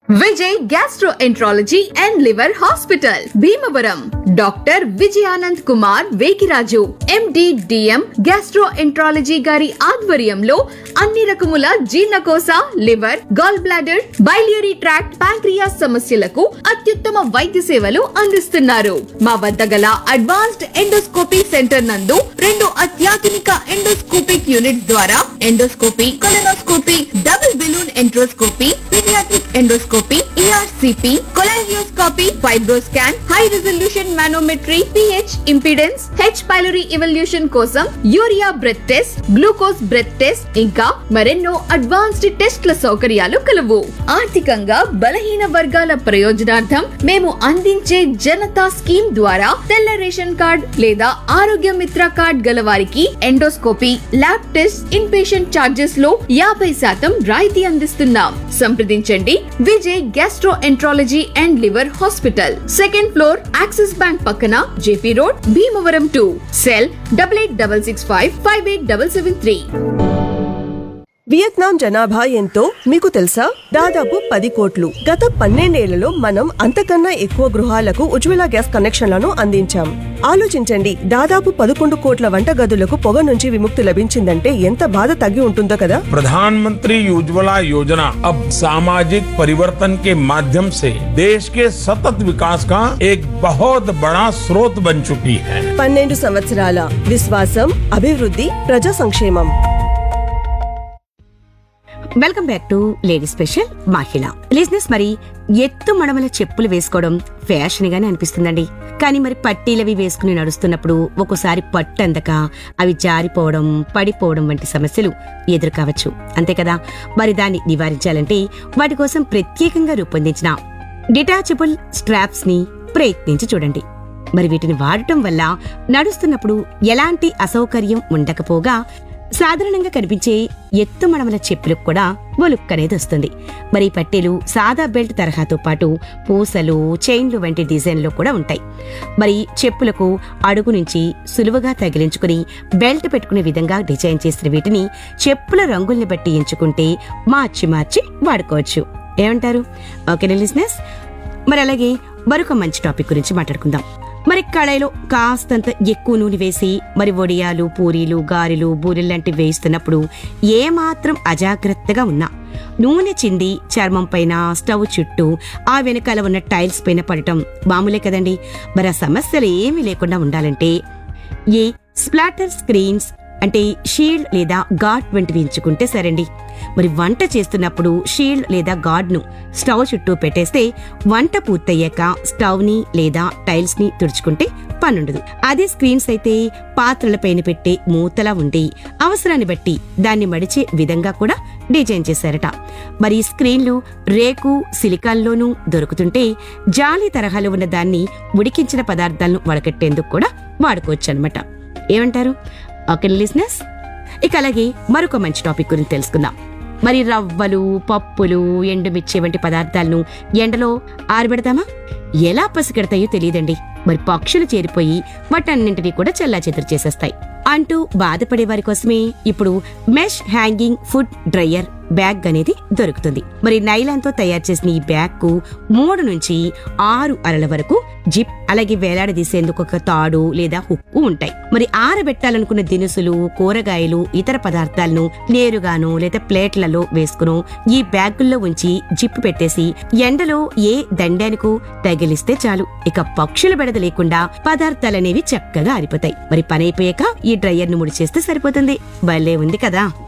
Vijay gastroenterology and liver hospital Bhimavaram doctor Vijayanand Kumar Vekiraju MD DM gastroenterology గారి ఆధ్వర్యంలో అన్ని రకముల జీర్ణకోశ liver gall bladder biliary tract pancreas సమస్యలకు అత్యుత్తమ వైద్య సేవలు అందిస్తున్నారు మా వద్ద గల అడ్వాన్స్డ్ ఎండోస్కోపీ సెంటర్ నందు రెండు అత్యాధునిక ఎండోస్కోపిక్ యూనిట్ ద్వారా endoscopy colonoscopy double balloon enteroscopy paediatric endoscopy ERCP cholangioscopy fibroscan high resolution manometry pH impedance H pylori evaluation కోసం urea breath test glucose breath test ఇంకా మరెన్నో అడ్వాన్స్డ్ టెస్ట్ల సౌకర్యాలు కలవు ఆర్థికంగా బలహీన వర్గాల ప్రయోజనార్థం మేము అందించే జనతా స్కీమ్ ద్వారా తెల్ల రేషన్ కార్డ్ లేదా ఆరోగ్య మిత్ర కార్డ్ గల వారికి endoscopy lab test inpatient charges లో యాభై శాతం రాయితీ అందిస్తున్నాం సంప్రదించండి Vijay gastroenterology and liver hospital second floor Axis bank పక్కన JP road Bhimavaram to cell double eight double six five five eight double seven three Vietnam జనాభా ఎంతో మీకు తెలుసా దాదాపు పది కోట్లు గత పన్నెండేళ్లలో మనం అంతకన్నా ఎక్కువ గృహాలకు ఉజ్వల గ్యాస్ కనెక్షన్లను అందించాం ఆలోచించండి దాదాపు పదకొండు కోట్ల వంట గదులకు పొగ నుంచి విముక్తి లభించిందంటే ఎంత బాధ తగ్గి ఉంటుందో కదా प्रधानमंत्री उज्ज्वला योजना अब सामाजिक परिवर्तन के माध्यम से देश के सतत विकास का एक बहुत बड़ा स्रोत बन चुकी है పన్నెండు సంవత్సరాల విశ్వాసం అభివృద్ధి ప్రజా సంక్షేమం welcome back to lady special మహిళ లిజినెస్ మరి ఎత్తు మడమల చెప్పులు వేసుకోవడం ఫ్యాషన్ గానే అనిపిస్తుందండి కానీ మరి పట్టీలవి వేసుకుని నడుస్తున్నప్పుడు ఒక్కోసారి పట్టు అందక అవి జారిపోవడం పడిపోవడం వంటి సమస్యలు ఎదురు కావచ్చు అంతే కదా మరి దాన్ని నివారించాలంటే వాటి కోసం ప్రత్యేకంగా రూపొందించిన డిటాచబుల్ స్ట్రాప్స్ ని ప్రయత్నించి చూడండి మరి వీటిని వాడటం వల్ల నడుస్తున్నప్పుడు ఎలాంటి అసౌకర్యం ఉండకపోగా సాధారణంగా కనిపించే ఎత్తు మడమల చెప్పులకు కూడా ఒలుక్ అనేది వస్తుంది మరి ఈ పట్టీలు సాదా బెల్ట్ తరహాతో పాటు పూసలు చైన్లు వంటి డిజైన్లో కూడా ఉంటాయి మరి చెప్పులకు అడుగు నుంచి సులువుగా తగిలించుకుని బెల్ట్ పెట్టుకునే విధంగా డిజైన్ చేసిన వీటిని చెప్పుల రంగుల్ని బట్టి ఎంచుకుంటే మార్చి మార్చి వాడుకోవచ్చు ఏమంటారు ఓకే లిజినెస్ మరి అలాగే మరొక మంచి టాపిక్ గురించి మాట్లాడుకుందాం మరి కళాయిలో కాస్తంత ఎక్కువ నూనె వేసి మరి వడియాలు పూరీలు గారెలు బూరెలు లాంటివి వేస్తున్నప్పుడు ఏమాత్రం అజాగ్రత్తగా ఉన్నా నూనె చింది చర్మం పైన స్టవ్ చుట్టూ ఆ వెనకాల ఉన్న టైల్స్ పైన పడటం మామూలే కదండి మరి ఆ సమస్యలు ఏమీ లేకుండా ఉండాలంటే ఈ స్ప్లాటర్ స్క్రీన్స్ అంటే షీల్డ్ లేదా గార్డ్ వంటివి ఎంచుకుంటే సరండి మరి వంట చేస్తున్నప్పుడు షీల్డ్ లేదా గార్డ్ ను స్టవ్ చుట్టూ పెట్టేస్తే వంట పూర్తయ్యాక స్టవ్ ని లేదా టైల్స్ ని తుడుచుకుంటే పనుండదు అదే స్క్రీన్స్ అయితే పాత్రలపైన పెట్టే మూతలా ఉండి అవసరాన్ని బట్టి దాన్ని మడిచే విధంగా కూడా డిజైన్ చేశారట మరి ఈ స్క్రీన్లు రేకు సిలికాన్లోనూ దొరుకుతుంటే జాలి తరహాలో ఉన్న దాన్ని ఉడికించిన పదార్థాలను వడకట్టేందుకు కూడా వాడుకోవచ్చు అనమాట ఏమంటారు ఓకే లిజినెస్ ఇక అలాగే మరొక మంచి టాపిక్ గురించి తెలుసుకుందాం మరి రవ్వలు పప్పులు ఎండుమిర్చి వంటి పదార్థాలను ఎండలో ఆరబెడతామా ఎలా పసిగడతాయో తెలియదండి మరి పక్షులు చేరిపోయి వాటన్నింటినీ కూడా చెల్లా చేసేస్తాయి అంటూ బాధపడే వారి కోసమే ఇప్పుడు mesh hanging food dryer bag అనేది దొరుకుతుంది మరి నైలాన్ తో తయారు చేసిన ఈ బ్యాగ్ కు మూడు నుంచి ఆరు అరల వరకు జిప్ అలాగే వేలాడదీసేందుకు ఒక తాడు లేదా హుక్కు ఉంటాయి మరి ఆరబెట్టాలనుకున్న దినుసులు కూరగాయలు ఇతర పదార్థాలను నేరుగాను లేదా ప్లేట్లలో వేసుకును ఈ బ్యాగుల్లో ఉంచి జిప్ పెట్టేసి ఎండలో ఏ దండానికో తగిలిస్తే చాలు ఇక పక్షుల బెడద లేకుండా పదార్థాలనేవి చక్కగా ఆరిపోతాయి మరి పనైపోయాక ఈ డ్రయర్ ను ముడి చేస్తే సరిపోతుంది భలే ఉంది కదా